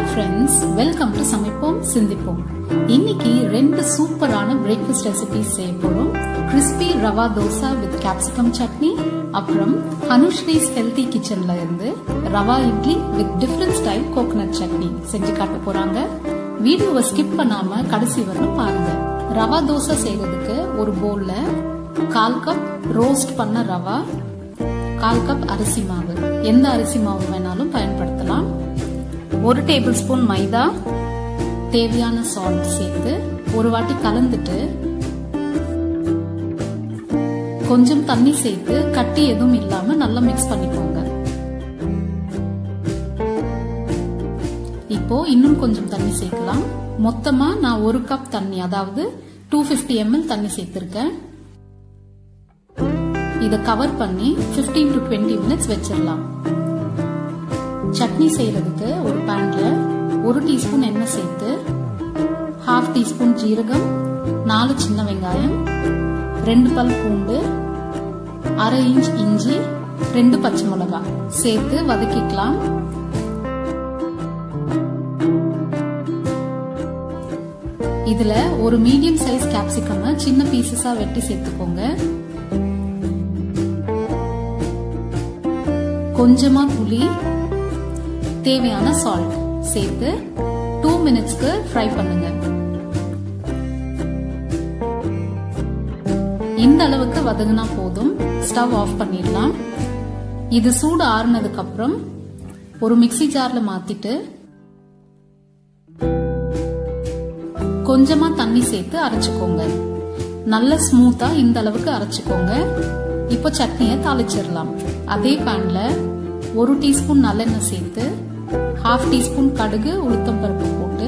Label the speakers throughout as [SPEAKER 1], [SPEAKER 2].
[SPEAKER 1] friends welcome to சமைப்போம் சிந்திப்போம் இன்னைக்கு ரெண்டு சூப்பரான பிரேக்ஃபாஸ்ட் ரெசிபிஸ் செய்ய போறோம் crispy rava dosa with capsicum chutney அப்புறம் அனுஸ்ரீஸ் ஹெல்தி கிச்சன்ல இருந்து rava idli with different style coconut chutney செஞ்சு காட்ட போறாங்க வீடியோவை ஸ்கிப் பண்ணாம கடைசி வரணும் பாருங்க ரவா தோசை செய்யறதுக்கு ஒரு போல்ல கால் கப் ரோஸ்ட் பண்ண ரவா கால் கப் அரிசி மாவு எந்த அரிசி மாவு வேணாலும் பயன்படுத்தலாம் ஒரு டேபிள் ஸ்பூன் மைதா தேவையான சால்ட் சேர்த்து ஒரு வாட்டி கலந்துட்டு கொஞ்சம் தண்ணி சேர்த்து கட்டி எதுவும் இல்லாம நல்லா மிக்ஸ் பண்ணிக்கோங்க இப்போ இன்னும் கொஞ்சம் தண்ணி சேர்க்கலாம் மொத்தமா நான் ஒரு கப் தண்ணி அதாவது டூ பிப்டி எம்எல் தண்ணி சேர்த்திருக்கேன் இதை கவர் பண்ணி பிப்டீன் டு டுவெண்ட்டி மினிட்ஸ் வச்சிடலாம் சட்னி செய்யறதுக்கு ஒரு பேன்ல ஒரு டீஸ்பூன் எண்ணெய் சேர்த்து ஹாஃப் டீஸ்பூன் ஜீரகம் நாலு சின்ன வெங்காயம் ரெண்டு பல் பூண்டு அரை இன்ச் இஞ்சி ரெண்டு பச்சை மிளகாய் சேர்த்து வதக்கிக்கலாம் இதுல ஒரு மீடியம் சைஸ் கேப்சிகம் சின்ன பீசஸா வெட்டி சேர்த்துக்கோங்க கொஞ்சமா புளி தேவையான சால்ட் சேர்த்து டூ மினிட்ஸ்க்கு ஃப்ரை பண்ணுங்க இந்த அளவுக்கு வதங்கினா போதும் ஸ்டவ் ஆஃப் பண்ணிடலாம் இது சூடு ஆறுனதுக்கு அப்புறம் ஒரு மிக்சி ஜார்ல மாத்திட்டு கொஞ்சமா தண்ணி சேர்த்து அரைச்சுக்கோங்க நல்ல ஸ்மூத்தா இந்த அளவுக்கு அரைச்சுக்கோங்க இப்போ சட்னியை தாளிச்சிடலாம் அதே பேன்ல ஒரு டீஸ்பூன் நல்லெண்ணெய் சேர்த்து ஹாஃப் டீஸ்பூன் கடுகு உளுத்தம் பருப்பு போட்டு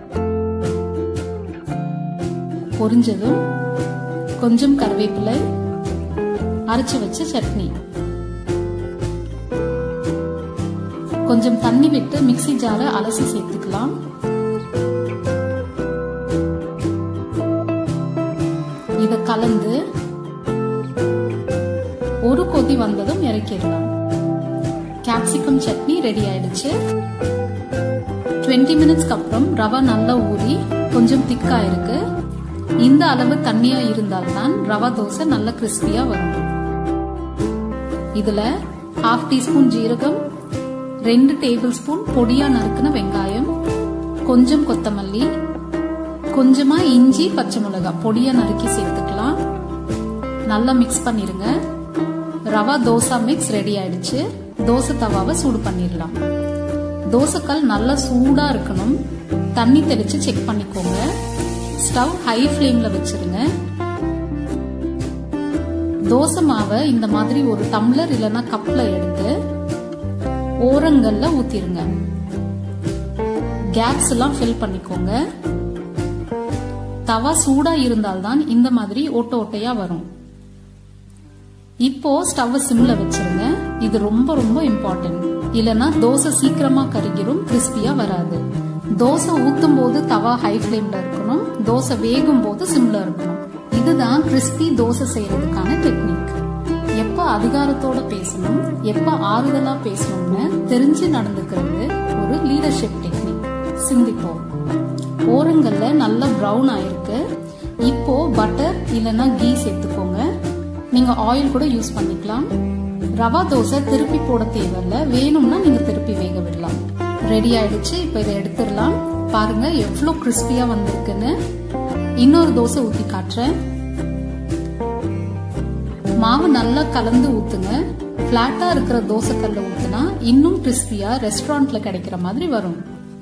[SPEAKER 1] பொரிஞ்சதும் கொஞ்சம் கருவேப்பிலை அரைச்சு வச்ச சட்னி கொஞ்சம் தண்ணி விட்டு மிக்சி ஜார அலசி சேர்த்துக்கலாம் இத கலந்து ஒரு கொதி வந்ததும் இறக்கிடலாம் கேப்சிகம் சட்னி ரெடி ஆயிடுச்சு டுவெண்ட்டி மினிட்ஸ்க்கு அப்புறம் ரவா நல்லா ஊறி கொஞ்சம் திக்கா இருக்கு இந்த அளவு தண்ணியா இருந்தால்தான் ரவா தோசை நல்ல கிறிஸ்பியா வரும் இதுல ஹாஃப் டீஸ்பூன் ஜீரகம் ரெண்டு டேபிள் ஸ்பூன் பொடியா நறுக்குன வெங்காயம் கொஞ்சம் கொத்தமல்லி கொஞ்சமா இஞ்சி பச்சை மிளகாய் பொடியா நறுக்கி சேர்த்துக்கலாம் நல்லா மிக்ஸ் பண்ணிருங்க ரவா தோசா மிக்ஸ் ரெடி ஆயிடுச்சு தோசை தவாவை சூடு பண்ணிடலாம் தோசைக்கல் நல்லா சூடா இருக்கணும் தண்ணி தெளிச்சு செக் பண்ணிக்கோங்க ஸ்டவ் ஹை ஃப்ளேம்ல வச்சிருங்க தோசை மாவை இந்த மாதிரி ஒரு டம்ளர் இல்லைன்னா கப்ல எடுத்து ஓரங்கள்ல ஊத்திருங்க கேப்ஸ் எல்லாம் ஃபில் பண்ணிக்கோங்க தவா சூடா இருந்தால்தான் இந்த மாதிரி ஓட்ட ஓட்டையா வரும் இப்போ ஸ்டவ் சிம்ல வச்சிருங்க இது ரொம்ப ரொம்ப இம்பார்ட்டன்ட் இல்லனா தோசை சீக்கிரமா கருகிரும் கிறிஸ்பியா வராது தோசை ஊத்தும் போது தவா ஹை ஃபிளேம்ல இருக்கணும் தோசை வேகும் போது சிம்ல இருக்கணும் இதுதான் கிறிஸ்பி தோசை செய்யறதுக்கான டெக்னிக் எப்ப அதிகாரத்தோட பேசணும் எப்ப ஆறுதலா பேசணும்னு தெரிஞ்சு நடந்துக்கிறது ஒரு லீடர்ஷிப் டெக்னிக் சிந்திப்போம் ஓரங்கள்ல நல்லா ப்ரௌன் ஆயிருக்கு இப்போ பட்டர் இல்லைன்னா கீ சேர்த்துக்கோங்க நீங்க ஆயில் கூட யூஸ் பண்ணிக்கலாம் ரவா தோசை திருப்பி போட தேவையில்ல வேணும்னா நீங்க திருப்பி வேக விடலாம் ரெடி ஆயிடுச்சு இப்போ இதை எடுத்துடலாம் பாருங்க எவ்வளோ கிறிஸ்பியா வந்திருக்குன்னு இன்னொரு தோசை ஊத்தி காட்டுறேன் மாவு நல்லா கலந்து ஊத்துங்க பிளாட்டா இருக்கிற தோசை கல்ல ஊத்துனா இன்னும் கிறிஸ்பியா ரெஸ்டாரண்ட்ல கிடைக்கிற மாதிரி வரும்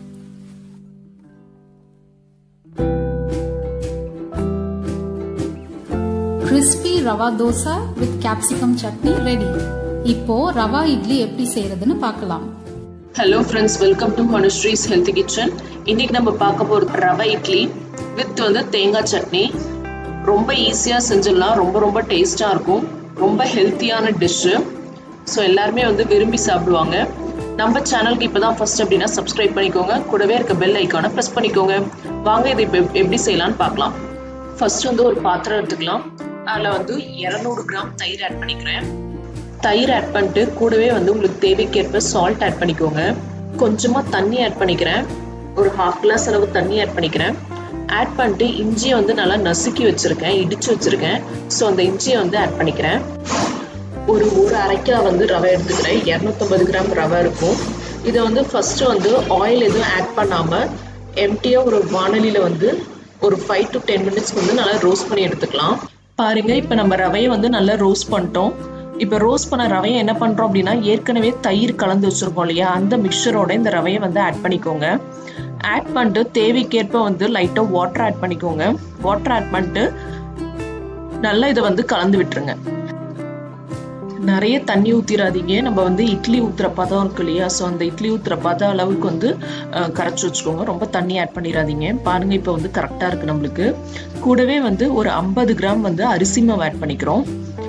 [SPEAKER 1] crispy rava dosa with capsicum chutney ready இப்போ ரவா இட்லி எப்படி செய்யறதுன்னு பார்க்கலாம்
[SPEAKER 2] hello friends welcome to Anushree's health kitchen இன்னைக்கு நம்ம பார்க்க போகிறது ரவை இட்லி வித் வந்து தேங்காய் சட்னி ரொம்ப ஈஸியாக செஞ்சிடலாம் ரொம்ப ரொம்ப டேஸ்டாக இருக்கும் ரொம்ப ஹெல்த்தியான டிஷ்ஷு ஸோ எல்லாருமே வந்து விரும்பி சாப்பிடுவாங்க நம்ம சேனலுக்கு இப்போ தான் ஃபர்ஸ்ட் அப்படின்னா சப்ஸ்கிரைப் பண்ணிக்கோங்க கூடவே இருக்க பெல் ஐக்கானை ப்ரெஸ் பண்ணிக்கோங்க வாங்க இதை இப்போ எப்படி செய்யலாம்னு பார்க்கலாம் ஃபர்ஸ்ட் வந்து ஒரு பாத்திரம் எடுத்துக்கலாம் அதில் வந்து இரநூறு கிராம் தயிர் ஆட் பண்ணிக்கிறேன் தயிர் ஆட் பண்ணிட்டு கூடவே வந்து உங்களுக்கு தேவைக்கேற்ப சால்ட் ஆட் பண்ணிக்கோங்க கொஞ்சமாக தண்ணி ஆட் பண்ணிக்கிறேன் ஒரு ஹாஃப் கிளாஸ் அளவு தண்ணி ஆட் பண்ணிக்கிறேன் ஆட் பண்ணிட்டு இஞ்சியை வந்து நல்லா நசுக்கி வச்சுருக்கேன் இடித்து வச்சுருக்கேன் ஸோ அந்த இஞ்சியை வந்து ஆட் பண்ணிக்கிறேன் ஒரு ஒரு அரைக்கா வந்து ரவை எடுத்துக்கிறேன் இரநூத்தம்பது கிராம் ரவை இருக்கும் இதை வந்து ஃபஸ்ட்டு வந்து ஆயில் எதுவும் ஆட் பண்ணாமல் எம்டியாக ஒரு வானலியில் வந்து ஒரு ஃபைவ் டு டென் மினிட்ஸ் வந்து நல்லா ரோஸ்ட் பண்ணி எடுத்துக்கலாம் பாருங்க இப்போ நம்ம ரவையை வந்து நல்லா ரோஸ்ட் பண்ணிட்டோம் இப்போ ரோஸ்ட் பண்ண ரவையை என்ன பண்ணுறோம் அப்படின்னா ஏற்கனவே தயிர் கலந்து வச்சுருக்கோம் இல்லையா அந்த மிக்சரோட இந்த ரவையை வந்து ஆட் பண்ணிக்கோங்க ஆட் பண்ணிட்டு தேவைக்கேற்ப வந்து லைட்டாக வாட்டர் ஆட் பண்ணிக்கோங்க வாட்டர் ஆட் பண்ணிட்டு நல்லா இதை வந்து கலந்து விட்டுருங்க நிறைய தண்ணி ஊற்றிடாதீங்க நம்ம வந்து இட்லி ஊற்றுற பதம் இருக்கு இல்லையா ஸோ அந்த இட்லி ஊற்றுற பதம் அளவுக்கு வந்து கரைச்சி வச்சுக்கோங்க ரொம்ப தண்ணி ஆட் பண்ணிடாதீங்க பாருங்க இப்போ வந்து கரெக்டாக இருக்குது நம்மளுக்கு கூடவே வந்து ஒரு ஐம்பது கிராம் வந்து அரிசி மாவு ஆட் பண்ணிக்கிறோம்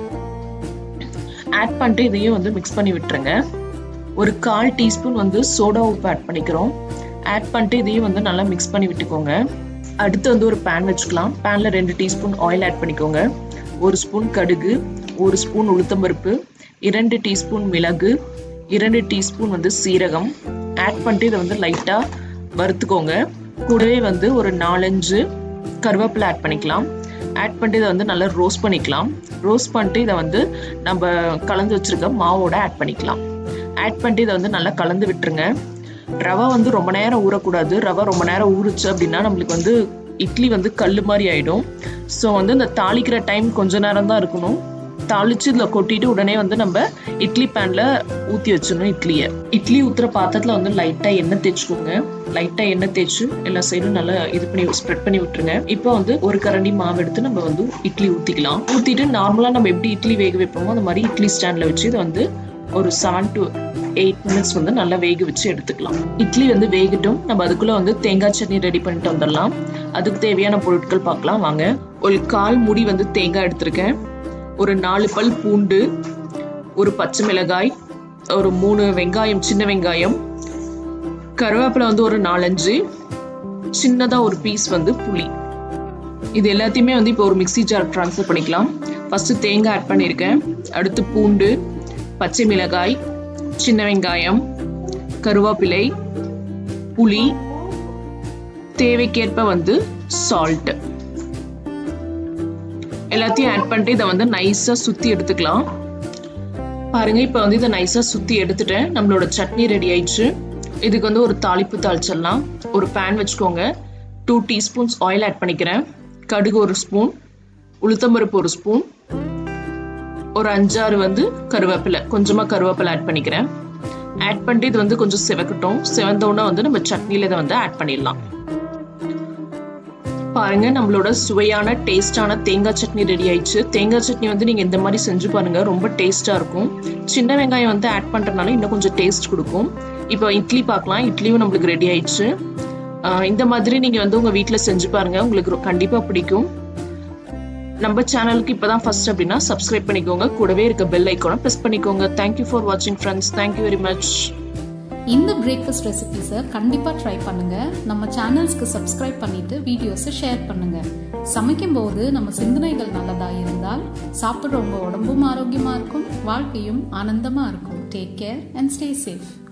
[SPEAKER 2] ஆட் பண்ணிட்டு இதையும் வந்து மிக்ஸ் பண்ணி விட்டுருங்க ஒரு கால் டீஸ்பூன் வந்து சோடா உப்பு ஆட் பண்ணிக்கிறோம் ஆட் பண்ணிட்டு இதையும் வந்து நல்லா மிக்ஸ் பண்ணி விட்டுக்கோங்க அடுத்து வந்து ஒரு பேன் வச்சுக்கலாம் பேனில் ரெண்டு டீஸ்பூன் ஆயில் ஆட் பண்ணிக்கோங்க ஒரு ஸ்பூன் கடுகு ஒரு ஸ்பூன் உளுத்தம்பருப்பு இரண்டு டீஸ்பூன் மிளகு இரண்டு டீஸ்பூன் வந்து சீரகம் ஆட் பண்ணிட்டு இதை வந்து லைட்டாக வறுத்துக்கோங்க கூடவே வந்து ஒரு நாலஞ்சு கருவேப்பிலை ஆட் பண்ணிக்கலாம் ஆட் பண்ணிட்டு இதை வந்து நல்லா ரோஸ்ட் பண்ணிக்கலாம் ரோஸ்ட் பண்ணிட்டு இதை வந்து நம்ம கலந்து வச்சுருக்க மாவோட ஆட் பண்ணிக்கலாம் ஆட் பண்ணிட்டு இதை வந்து நல்லா கலந்து விட்டுருங்க ரவை வந்து ரொம்ப நேரம் ஊறக்கூடாது ரவை ரொம்ப நேரம் ஊறுச்சு அப்படின்னா நம்மளுக்கு வந்து இட்லி வந்து கல் மாதிரி ஆகிடும் ஸோ வந்து இந்த தாளிக்கிற டைம் கொஞ்ச நேரம் தான் இருக்கணும் தாளிச்சு இதில் கொட்டிட்டு உடனே வந்து நம்ம இட்லி பேனில் ஊற்றி வச்சிடணும் இட்லியை இட்லி ஊற்றுற பாத்திரத்தில் வந்து லைட்டாக எண்ணெய் தேய்ச்சிக்கோங்க லைட்டாக எண்ணெய் தேய்ச்சி எல்லா சைடும் நல்லா இது பண்ணி ஸ்ப்ரெட் பண்ணி விட்டுருங்க இப்போ வந்து ஒரு கரண்டி மாவு எடுத்து நம்ம வந்து இட்லி ஊற்றிக்கலாம் ஊற்றிட்டு நார்மலாக நம்ம எப்படி இட்லி வேக வைப்போமோ அந்த மாதிரி இட்லி ஸ்டாண்டில் வச்சு இதை வந்து ஒரு செவன் டு எயிட் மினிட்ஸ் வந்து நல்லா வேக வச்சு எடுத்துக்கலாம் இட்லி வந்து வேகட்டும் நம்ம அதுக்குள்ள வந்து தேங்காய் சட்னி ரெடி பண்ணிட்டு வந்துடலாம் அதுக்கு தேவையான பொருட்கள் பார்க்கலாம் வாங்க ஒரு கால் முடி வந்து தேங்காய் எடுத்திருக்கேன் ஒரு நாலு பல் பூண்டு ஒரு பச்சை மிளகாய் ஒரு மூணு வெங்காயம் சின்ன வெங்காயம் கருவேப்பிலை வந்து ஒரு நாலஞ்சு சின்னதாக ஒரு பீஸ் வந்து புளி இது எல்லாத்தையுமே வந்து இப்போ ஒரு மிக்சி ஜார் ட்ரான்ஸ்ஃபர் பண்ணிக்கலாம் ஃபஸ்ட்டு தேங்காய் ஆட் பண்ணியிருக்கேன் அடுத்து பூண்டு பச்சை மிளகாய் சின்ன வெங்காயம் கருவேப்பிலை புளி தேவைக்கேற்ப வந்து சால்ட் எல்லாத்தையும் ஆட் பண்ணிட்டு இதை வந்து நைஸாக சுற்றி எடுத்துக்கலாம் பாருங்க இப்போ வந்து இதை நைஸாக சுற்றி எடுத்துட்டேன் நம்மளோட சட்னி ரெடி ஆயிடுச்சு இதுக்கு வந்து ஒரு தாளிப்பு தாளிச்சிடலாம் ஒரு பேன் வச்சுக்கோங்க டூ டீஸ்பூன்ஸ் ஆயில் ஆட் பண்ணிக்கிறேன் கடுகு ஒரு ஸ்பூன் உளுத்தம்பருப்பு ஒரு ஸ்பூன் ஒரு அஞ்சாறு வந்து கருவேப்பிலை கொஞ்சமாக கருவேப்பிலை ஆட் பண்ணிக்கிறேன் ஆட் பண்ணிட்டு இது வந்து கொஞ்சம் செவக்கட்டும் செவந்தோன்னா வந்து நம்ம சட்னியில் இதை வந்து ஆட் பண்ணிடலாம் பாருங்க நம்மளோட சுவையான டேஸ்டான தேங்காய் சட்னி ரெடி ஆயிடுச்சு தேங்காய் சட்னி வந்து நீங்க இந்த மாதிரி செஞ்சு பாருங்க ரொம்ப டேஸ்டா இருக்கும் சின்ன வெங்காயம் வந்து ஆட் பண்றதுனால இன்னும் கொஞ்சம் டேஸ்ட் கொடுக்கும் இப்போ இட்லி பார்க்கலாம் இட்லியும் நம்மளுக்கு ரெடி ஆயிடுச்சு இந்த மாதிரி நீங்க வந்து உங்க வீட்டில் செஞ்சு பாருங்க உங்களுக்கு கண்டிப்பா பிடிக்கும் நம்ம சேனலுக்கு இப்பதான் ஃபர்ஸ்ட் அப்படின்னா சப்ஸ்கிரைப் பண்ணிக்கோங்க கூடவே இருக்க பெல் ஐக்கானை ப்ரெஸ் பண்ணிக்கோங்க தேங்க்யூ ஃபார் வாட்சிங் ஃப்ரெண்ட்ஸ் தேங்க்யூ வெரி மச்
[SPEAKER 1] இந்த பிரேக்ஃபாஸ்ட் ரெசிபிஸை கண்டிப்பாக ட்ரை பண்ணுங்க நம்ம சேனல்ஸ்க்கு சப்ஸ்கிரைப் பண்ணிட்டு வீடியோஸை ஷேர் பண்ணுங்க சமைக்கும் போது நம்ம சிந்தனைகள் நல்லதா இருந்தால் சாப்பிட்றவங்க உடம்பும் ஆரோக்கியமா இருக்கும் வாழ்க்கையும் ஆனந்தமா இருக்கும் take care and stay safe